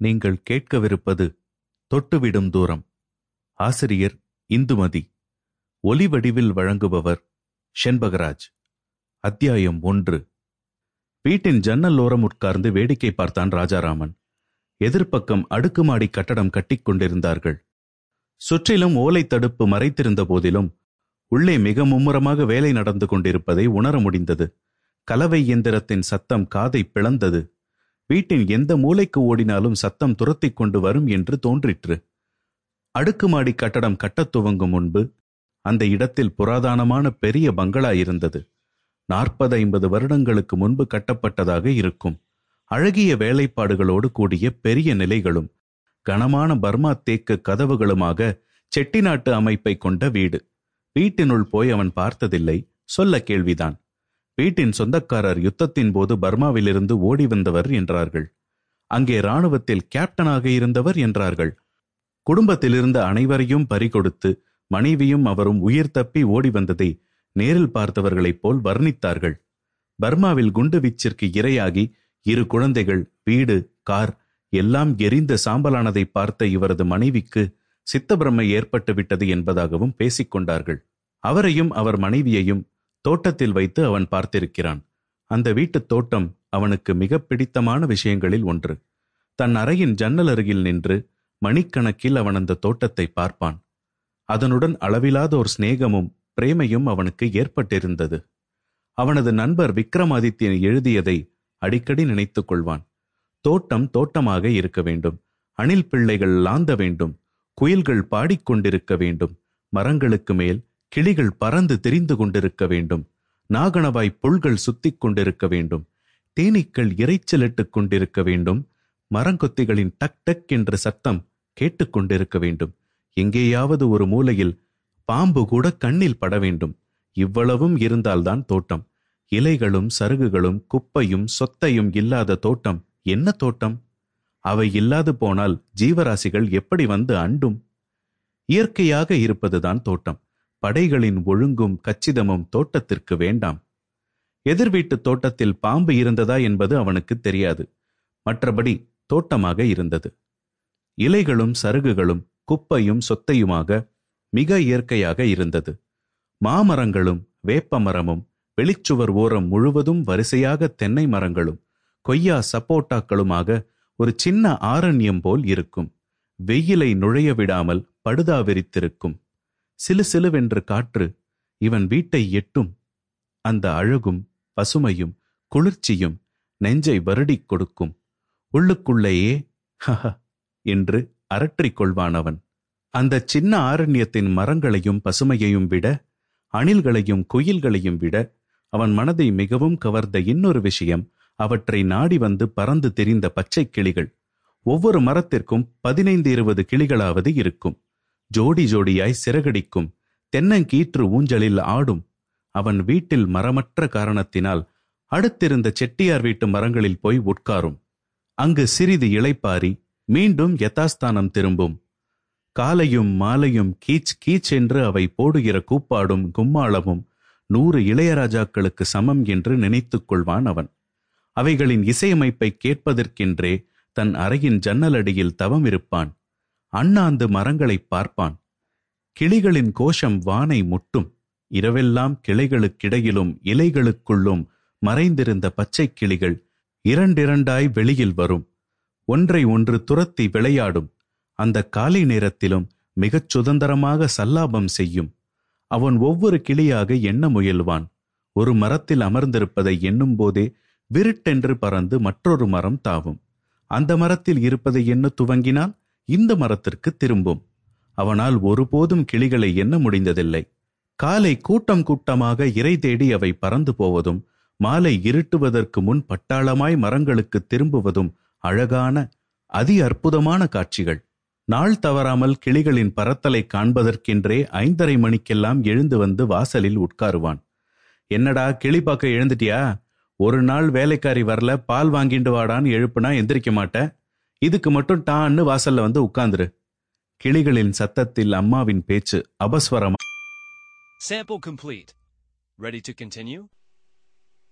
நீங்கள் கேட்கவிருப்பது தொட்டுவிடும் தூரம் ஆசிரியர் இந்துமதி ஒலி வடிவில் வழங்குபவர் செண்பகராஜ் அத்தியாயம் ஒன்று வீட்டின் ஜன்னல் ஓரம் உட்கார்ந்து வேடிக்கை பார்த்தான் ராஜாராமன் எதிர்ப்பக்கம் அடுக்குமாடி கட்டடம் கட்டிக் கொண்டிருந்தார்கள் சுற்றிலும் ஓலை தடுப்பு மறைத்திருந்த போதிலும் உள்ளே மிக மும்முரமாக வேலை நடந்து கொண்டிருப்பதை உணர முடிந்தது கலவை இயந்திரத்தின் சத்தம் காதை பிளந்தது வீட்டின் எந்த மூலைக்கு ஓடினாலும் சத்தம் துரத்திக் கொண்டு வரும் என்று தோன்றிற்று அடுக்குமாடி கட்டடம் கட்டத் துவங்கும் முன்பு அந்த இடத்தில் புராதனமான பெரிய பங்களா இருந்தது நாற்பது ஐம்பது வருடங்களுக்கு முன்பு கட்டப்பட்டதாக இருக்கும் அழகிய வேலைப்பாடுகளோடு கூடிய பெரிய நிலைகளும் கனமான பர்மா தேக்கு கதவுகளுமாக செட்டிநாட்டு அமைப்பை கொண்ட வீடு வீட்டினுள் போய் அவன் பார்த்ததில்லை சொல்ல கேள்விதான் வீட்டின் சொந்தக்காரர் யுத்தத்தின் போது பர்மாவிலிருந்து ஓடி வந்தவர் என்றார்கள் அங்கே ராணுவத்தில் கேப்டனாக இருந்தவர் என்றார்கள் குடும்பத்திலிருந்த அனைவரையும் பறிகொடுத்து மனைவியும் அவரும் உயிர் தப்பி ஓடி வந்ததை நேரில் பார்த்தவர்களைப் போல் வர்ணித்தார்கள் பர்மாவில் குண்டு வீச்சிற்கு இரையாகி இரு குழந்தைகள் வீடு கார் எல்லாம் எரிந்த சாம்பலானதை பார்த்த இவரது மனைவிக்கு சித்தபிரமை ஏற்பட்டு விட்டது என்பதாகவும் பேசிக் கொண்டார்கள் அவரையும் அவர் மனைவியையும் தோட்டத்தில் வைத்து அவன் பார்த்திருக்கிறான் அந்த வீட்டுத் தோட்டம் அவனுக்கு மிக பிடித்தமான விஷயங்களில் ஒன்று தன் அறையின் ஜன்னல் அருகில் நின்று மணிக்கணக்கில் அவன் அந்த தோட்டத்தை பார்ப்பான் அதனுடன் அளவிலாத ஒரு சிநேகமும் பிரேமையும் அவனுக்கு ஏற்பட்டிருந்தது அவனது நண்பர் விக்ரமாதித்யன் எழுதியதை அடிக்கடி நினைத்துக் கொள்வான் தோட்டம் தோட்டமாக இருக்க வேண்டும் அணில் பிள்ளைகள் லாந்த வேண்டும் குயில்கள் பாடிக்கொண்டிருக்க வேண்டும் மரங்களுக்கு மேல் கிளிகள் பறந்து திரிந்து கொண்டிருக்க வேண்டும் நாகணவாய் புல்கள் சுத்திக் கொண்டிருக்க வேண்டும் தேனீக்கள் இறைச்சலிட்டுக் கொண்டிருக்க வேண்டும் மரங்கொத்திகளின் டக் டக் என்ற சத்தம் கேட்டுக்கொண்டிருக்க வேண்டும் எங்கேயாவது ஒரு மூலையில் பாம்பு கூட கண்ணில் பட வேண்டும் இவ்வளவும் இருந்தால்தான் தோட்டம் இலைகளும் சருகுகளும் குப்பையும் சொத்தையும் இல்லாத தோட்டம் என்ன தோட்டம் அவை இல்லாது போனால் ஜீவராசிகள் எப்படி வந்து அண்டும் இயற்கையாக இருப்பதுதான் தோட்டம் படைகளின் ஒழுங்கும் கச்சிதமும் தோட்டத்திற்கு வேண்டாம் எதிர் வீட்டு தோட்டத்தில் பாம்பு இருந்ததா என்பது அவனுக்கு தெரியாது மற்றபடி தோட்டமாக இருந்தது இலைகளும் சருகுகளும் குப்பையும் சொத்தையுமாக மிக இயற்கையாக இருந்தது மாமரங்களும் வேப்ப மரமும் வெளிச்சுவர் ஓரம் முழுவதும் வரிசையாக தென்னை மரங்களும் கொய்யா சப்போட்டாக்களுமாக ஒரு சின்ன ஆரண்யம் போல் இருக்கும் வெயிலை நுழைய விடாமல் படுதா விரித்திருக்கும் சிலு சிலுவென்று காற்று இவன் வீட்டை எட்டும் அந்த அழகும் பசுமையும் குளிர்ச்சியும் நெஞ்சை வருடிக் கொடுக்கும் உள்ளுக்குள்ளேயே ஹஹ என்று அரற்றிக் கொள்வான் அவன் அந்த சின்ன ஆரண்யத்தின் மரங்களையும் பசுமையையும் விட அணில்களையும் குயில்களையும் விட அவன் மனதை மிகவும் கவர்ந்த இன்னொரு விஷயம் அவற்றை நாடி வந்து பறந்து தெரிந்த பச்சை கிளிகள் ஒவ்வொரு மரத்திற்கும் பதினைந்து இருபது கிளிகளாவது இருக்கும் ஜோடி ஜோடியாய் சிறகடிக்கும் தென்னங்கீற்று ஊஞ்சலில் ஆடும் அவன் வீட்டில் மரமற்ற காரணத்தினால் அடுத்திருந்த செட்டியார் வீட்டு மரங்களில் போய் உட்காரும் அங்கு சிறிது இளைப்பாரி மீண்டும் யதாஸ்தானம் திரும்பும் காலையும் மாலையும் கீச் கீச் என்று அவை போடுகிற கூப்பாடும் கும்மாளமும் நூறு இளையராஜாக்களுக்கு சமம் என்று நினைத்துக் கொள்வான் அவன் அவைகளின் இசையமைப்பை கேட்பதற்கென்றே தன் அறையின் ஜன்னலடியில் தவம் இருப்பான் அண்ணாந்து மரங்களைப் பார்ப்பான் கிளிகளின் கோஷம் வானை முட்டும் இரவெல்லாம் கிளைகளுக்கிடையிலும் இலைகளுக்குள்ளும் மறைந்திருந்த பச்சை கிளிகள் இரண்டிரண்டாய் வெளியில் வரும் ஒன்றை ஒன்று துரத்தி விளையாடும் அந்த காலை நேரத்திலும் மிகச் சுதந்திரமாக சல்லாபம் செய்யும் அவன் ஒவ்வொரு கிளியாக எண்ண முயல்வான் ஒரு மரத்தில் அமர்ந்திருப்பதை எண்ணும் போதே விருட்டென்று பறந்து மற்றொரு மரம் தாவும் அந்த மரத்தில் இருப்பதை எண்ண துவங்கினால் இந்த மரத்திற்கு திரும்பும் அவனால் ஒருபோதும் கிளிகளை எண்ண முடிந்ததில்லை காலை கூட்டம் கூட்டமாக இறை தேடி அவை பறந்து போவதும் மாலை இருட்டுவதற்கு முன் பட்டாளமாய் மரங்களுக்கு திரும்புவதும் அழகான அதி அற்புதமான காட்சிகள் நாள் தவறாமல் கிளிகளின் பறத்தலை காண்பதற்கென்றே ஐந்தரை மணிக்கெல்லாம் எழுந்து வந்து வாசலில் உட்காருவான் என்னடா கிளி பார்க்க எழுந்துட்டியா ஒரு நாள் வேலைக்காரி வரல பால் வாங்கிட்டு வாடான்னு எழுப்புனா எந்திரிக்க மாட்டேன் இதுக்கு மட்டும் டான்னு வாசல்ல வந்து உட்கார்ந்துரு கிளிகளின் சத்தத்தில் அம்மாவின் பேச்சு அபஸ்வரம் Sample complete. Ready to continue?